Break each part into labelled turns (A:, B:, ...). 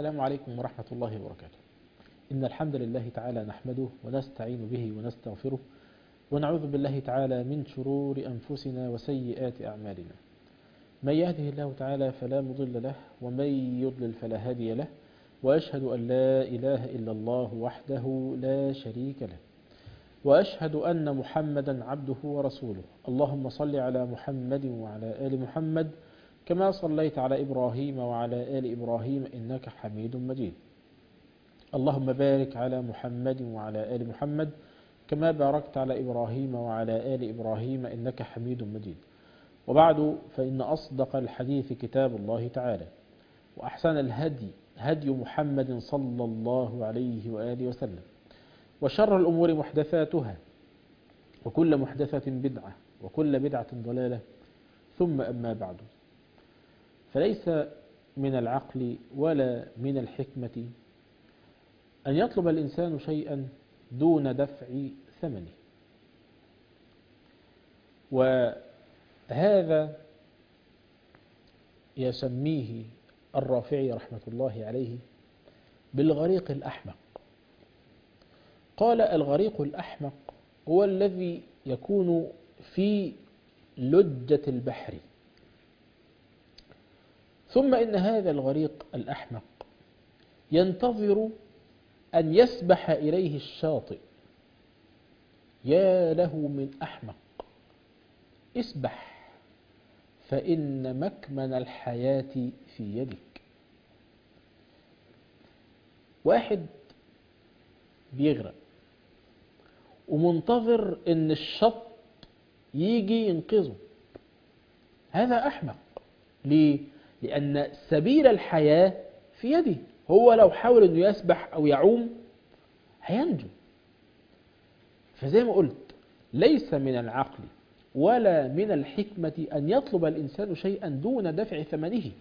A: السلام عليكم ورحمة الله وبركاته إن الحمد لله تعالى نحمده ونستعين به ونستغفره ونعوذ بالله تعالى من شرور أنفسنا وسيئات أعمالنا من يهده الله تعالى فلا مضل له ومن يضلل فلا هادي له وأشهد أن لا إله إلا الله وحده لا شريك له وأشهد أن محمدا عبده ورسوله اللهم صل على محمد وعلى آل محمد كما صليت على إبراهيم وعلى آل إبراهيم إنك حميد مجيد اللهم بارك على محمد وعلى آل محمد كما باركت على إبراهيم وعلى آل إبراهيم إنك حميد مجيد وبعد فإن أصدق الحديث كتاب الله تعالى وأحسن الهدي هدي محمد صلى الله عليه وآله وسلم وشر الأمور محدثاتها وكل محدثة بدعة وكل بدعة ضلالة ثم أما بعد فليس من العقل ولا من الحكمة أن يطلب الإنسان شيئا دون دفع ثمنه وهذا يسميه الرافعي رحمة الله عليه بالغريق الأحمق قال الغريق الأحمق هو الذي يكون في لجة البحر ثم إن هذا الغريق الأحمق ينتظر أن يسبح إليه الشاطئ يا له من أحمق اسبح فإن مكمن الحياة في يدك واحد بيغرق ومنتظر ان الشط يجي ينقذه هذا احمق ليه لان سبيل الحياة في يده هو لو حاول انه يسبح او يعوم هينجو فزي ما قلت ليس من العقل ولا من الحكمة أن يطلب الإنسان شيئا دون دفع ثمنه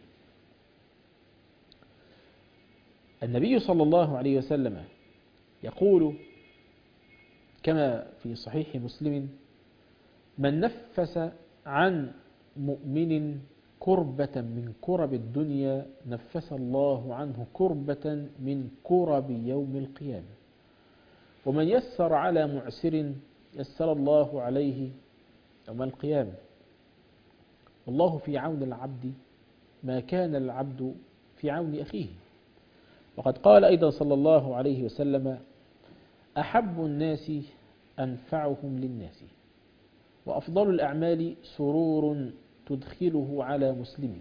A: النبي صلى الله عليه وسلم يقول كما في صحيح مسلم من نفس عن مؤمن كربة من كرب الدنيا نفس الله عنه كربة من كرب يوم القيامة ومن يسر على معسر يسر الله عليه يوم القيامة والله في عون العبد ما كان العبد في عون أخيه وقد قال أيضا صلى الله عليه وسلم أحب الناس أنفعهم للناس وأفضل الأعمال سرور تدخله على مسلم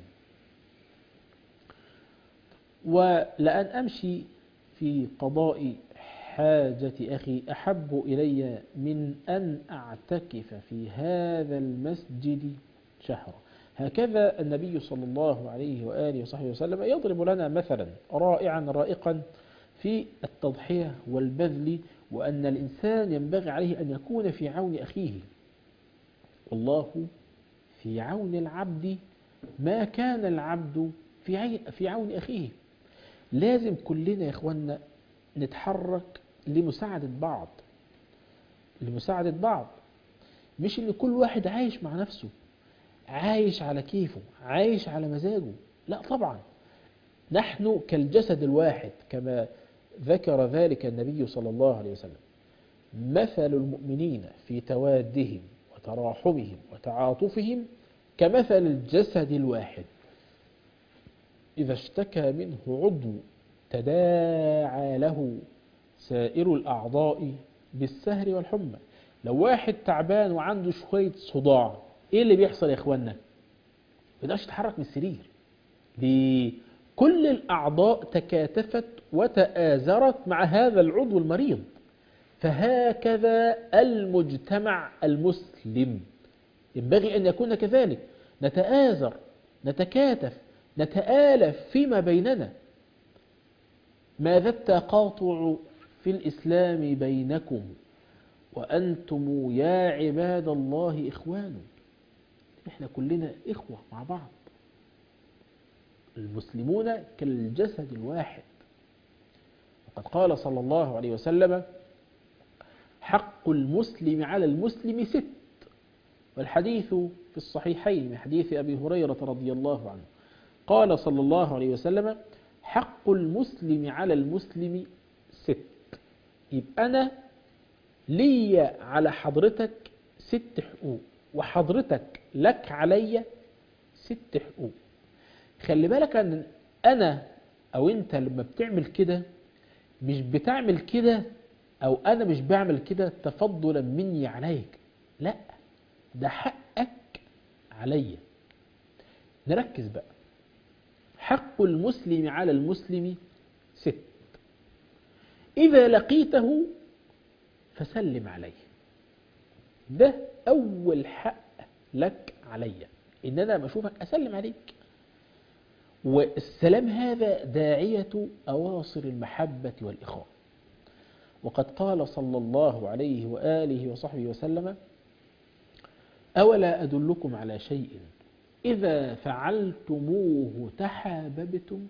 A: ولأن أمشي في قضاء حاجة أخي أحب إلي من أن أعتكف في هذا المسجد شهرا هكذا النبي صلى الله عليه وآله وصحبه وسلم يضرب لنا مثلا رائعا رائقا في التضحية والبذل وأن الإنسان ينبغي عليه أن يكون في عون أخيه والله في عون العبد ما كان العبد في في عون أخيه لازم كلنا يا إخوانا نتحرك لمساعدة بعض لمساعدة بعض مش ان كل واحد عايش مع نفسه عايش على كيفه عايش على مزاجه لا طبعا نحن كالجسد الواحد كما ذكر ذلك النبي صلى الله عليه وسلم مثل المؤمنين في توادهم وتراحمهم وتعاطفهم كمثل الجسد الواحد إذا اشتكى منه عضو تداعى له سائر الأعضاء بالسهر والحمى لو واحد تعبان وعنده شوية صداع ايه اللي بيحصل يا اخوانا بيقدرش يتحرك من السرير ليه كل الأعضاء تكاتفت وتآزرت مع هذا العضو المريض فهكذا المجتمع المسلم ينبغي أن يكون كذلك نتآزر نتكاتف نتآلف فيما بيننا ماذا التقاطع في الإسلام بينكم وأنتم يا عباد الله إخوان إحنا كلنا إخوة مع بعض المسلمون كالجسد الواحد وقد قال صلى الله عليه وسلم حق المسلم على المسلم ست والحديث في الصحيحين من حديث أبي هريرة رضي الله عنه قال صلى الله عليه وسلم حق المسلم على المسلم ست يبقى أنا ليا على حضرتك ست حقوق وحضرتك لك عليا ست حقوق خلي بالك أن أنا أو أنت لما بتعمل كده مش بتعمل كده أو أنا مش بعمل كده تفضلا مني عليك لا ده حقك عليا نركز بقى حق المسلم على المسلم ست إذا لقيته فسلم عليه ده أول حق لك عليا إن أنا بشوفك أسلم عليك والسلام هذا داعية أواصر المحبة والإخاء وقد قال صلى الله عليه وآله وصحبه وسلم أولا أدلكم على شيء إذا فعلتموه تحاببتم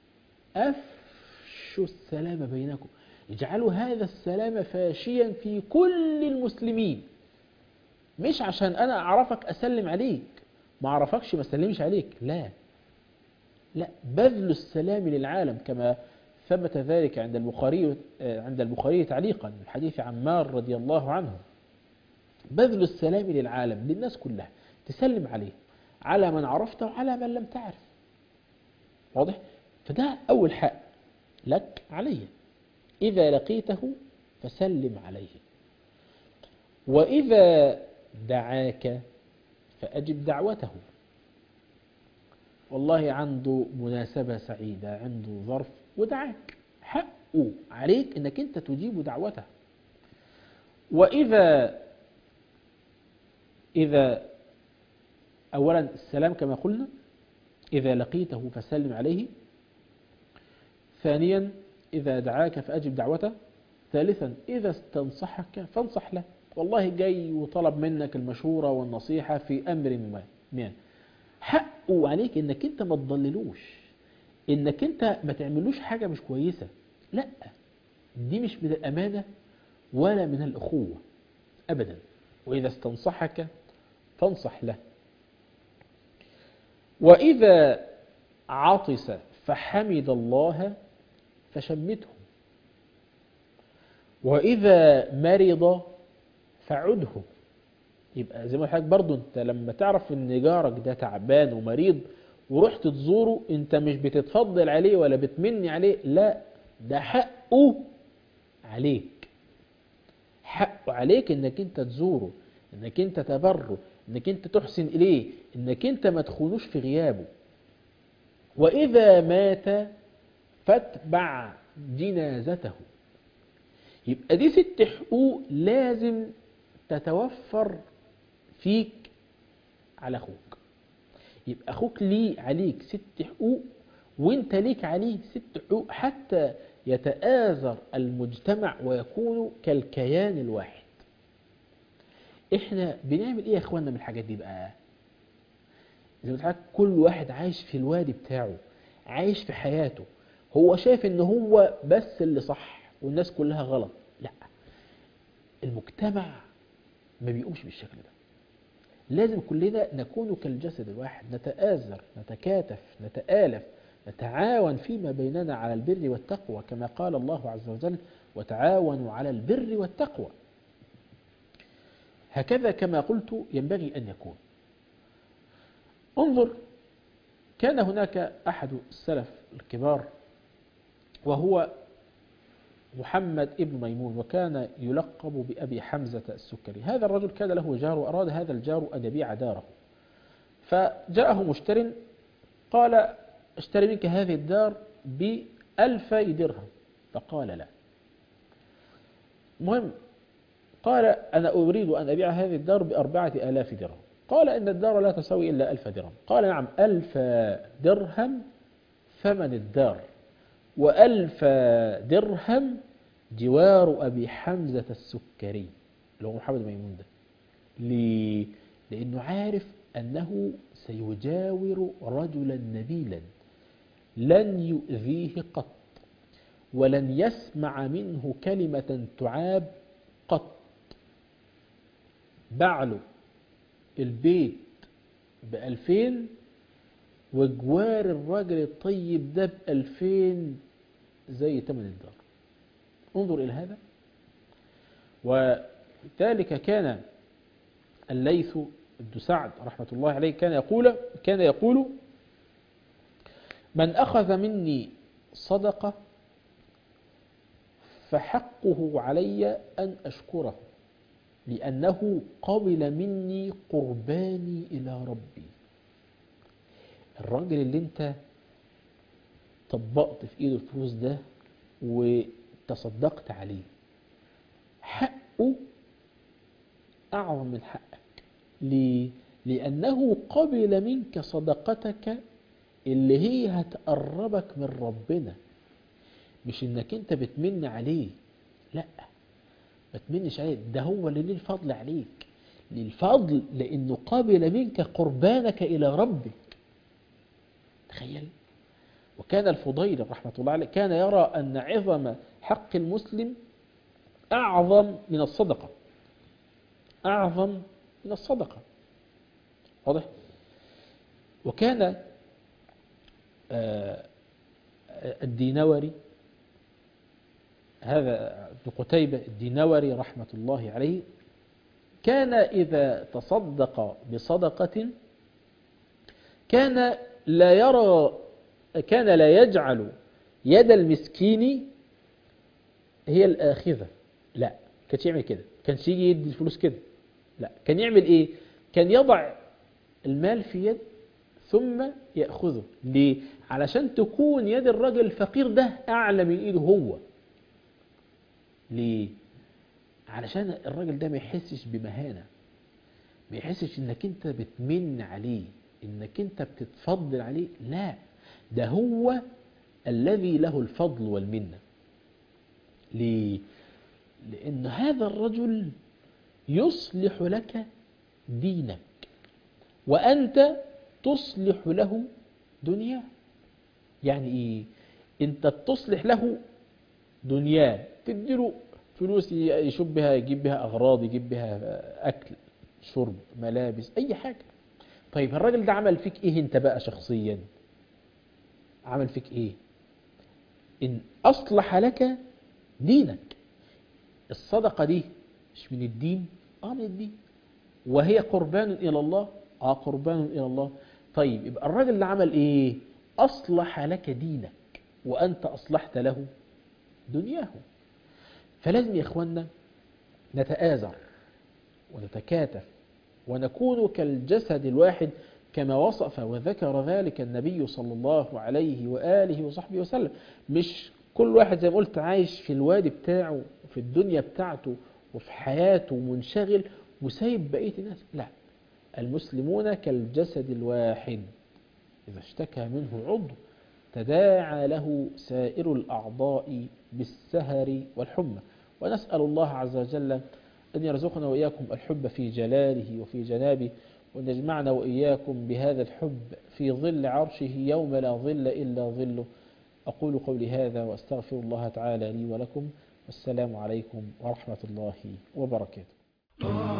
A: أفشوا السلام بينكم اجعلوا هذا السلام فاشيا في كل المسلمين مش عشان أنا أعرفك أسلم عليك ما أعرفكش ما أسلمش عليك لا لا بذل السلام للعالم كما ثبت ذلك عند البخاري عند البخاري تعليقا من حديث عمار رضي الله عنه بذل السلام للعالم للناس كلها تسلم عليه على من عرفته وعلى من لم تعرف واضح فده أول حق لك عليه إذا لقيته فسلم عليه وإذا دعاك فأجب دعوته والله عنده مناسبة سعيدة عنده ظرف ودعاك حقه عليك انك انت تجيب دعوته وإذا إذا أولا السلام كما قلنا إذا لقيته فسلم عليه ثانيا إذا دعاك فأجب دعوته ثالثا إذا استنصحك فانصح له والله جاي وطلب منك المشورة والنصيحة في أمر ما حقه عليك انك انت ما تضللوش انك انت ما تعملوش حاجة مش كويسة لا دي مش من الأمانة ولا من الأخوة أبدا وإذا استنصحك فانصح له وإذا عطس فحمد الله فشمته وإذا مرض فعده يبقى زي ما حضرتك برضه انت لما تعرف ان جارك ده تعبان ومريض ورحت تزوره انت مش بتتفضل عليه ولا بتمني عليه لا ده حقه عليك حقه عليك انك انت تزوره انك انت تبره انك انت تحسن اليه انك انت ما تخونوش في غيابه واذا مات فاتبع جنازته يبقى دي ست حقوق لازم تتوفر فيك على اخوك يبقى اخوك ليه عليك ست حقوق وانت ليك عليه ست حقوق حتى يتآزر المجتمع ويكون كالكيان الواحد احنا بنعمل ايه يا اخوانا من الحاجات دي بقى زي ما كل واحد عايش في الوادي بتاعه عايش في حياته هو شايف ان هو بس اللي صح والناس كلها غلط لا المجتمع ما بيقومش بالشكل ده لازم كلنا نكون كالجسد الواحد نتآزر نتكاتف نتآلف نتعاون فيما بيننا على البر والتقوى كما قال الله عز وجل وتعاونوا على البر والتقوى هكذا كما قلت ينبغي أن يكون انظر كان هناك أحد السلف الكبار وهو محمد ابن ميمون وكان يلقب بأبي حمزة السكري هذا الرجل كان له جار وأراد هذا الجار أن يبيع داره فجاءه مشتر قال اشتري منك هذه الدار بألفي درهم فقال لا مهم قال أنا أريد أن أبيع هذه الدار بأربعة آلاف درهم قال إن الدار لا تساوي إلا ألف درهم قال نعم ألف درهم ثمن الدار وألف درهم جوار أبي حمزة السكري اللي هو محمد ميمون ده ليه؟ لأنه عارف أنه سيجاور رجلا نبيلا لن يؤذيه قط ولن يسمع منه كلمة تعاب قط بعله البيت بألفين وجوار الراجل الطيب ده بألفين زي تمن الدار انظر إلى هذا وذلك كان الليث بن سعد رحمة الله عليه كان يقول كان يقول من أخذ مني صدقة فحقه علي أن أشكره لأنه قبل مني قرباني إلى ربي الراجل اللي انت طبقت في ايده الفلوس ده وتصدقت عليه حقه أعظم من حقك ليه؟ لأنه قبل منك صدقتك اللي هي هتقربك من ربنا مش انك انت بتمن عليه لا ما تمنش عليه ده هو اللي ليه الفضل عليك ليه الفضل لانه قبل منك قربانك الى ربك تخيل وكان الفضيل رحمة الله عليه كان يرى أن عظم حق المسلم أعظم من الصدقة أعظم من الصدقة واضح وكان الدينوري هذا ابن قتيبة الدينوري رحمة الله عليه كان إذا تصدق بصدقة كان لا يرى كان لا يجعل يد المسكين هي الآخذة لا كانش يعمل كده كانش يجي يدي الفلوس كده لا كان يعمل ايه كان يضع المال في يد ثم يأخذه ليه علشان تكون يد الرجل الفقير ده أعلى من إيده هو ليه علشان الراجل ده ما يحسش بمهانة ما يحسش انك انت بتمن عليه انك انت بتتفضل عليه لا ده هو الذي له الفضل والمنة ليه لأن هذا الرجل يصلح لك دينك وأنت تصلح له دنياه يعني إيه أنت تصلح له دنياه تديله فلوس يشوف بها يجيب بها أغراض يجيب بها أكل شرب ملابس أي حاجة طيب الراجل ده عمل فيك إيه أنت بقى شخصيا عمل فيك إيه إن أصلح لك دينك الصدقة دي مش من الدين آه من الدين وهي قربان إلى الله آه قربان إلى الله طيب يبقى الراجل اللي عمل إيه أصلح لك دينك وأنت أصلحت له دنياه فلازم يا إخوانا نتآزر ونتكاتف ونكون كالجسد الواحد كما وصف وذكر ذلك النبي صلى الله عليه وآله وصحبه وسلم مش كل واحد زي ما قلت عايش في الوادي بتاعه وفي الدنيا بتاعته وفي حياته منشغل وسايب بقية الناس لا المسلمون كالجسد الواحد إذا اشتكى منه عضو تداعى له سائر الأعضاء بالسهر والحمى ونسأل الله عز وجل أن يرزقنا وإياكم الحب في جلاله وفي جنابه وأن يجمعنا وإياكم بهذا الحب في ظل عرشه يوم لا ظل إلا ظله أقول قولي هذا وأستغفر الله تعالى لي ولكم والسلام عليكم ورحمة الله وبركاته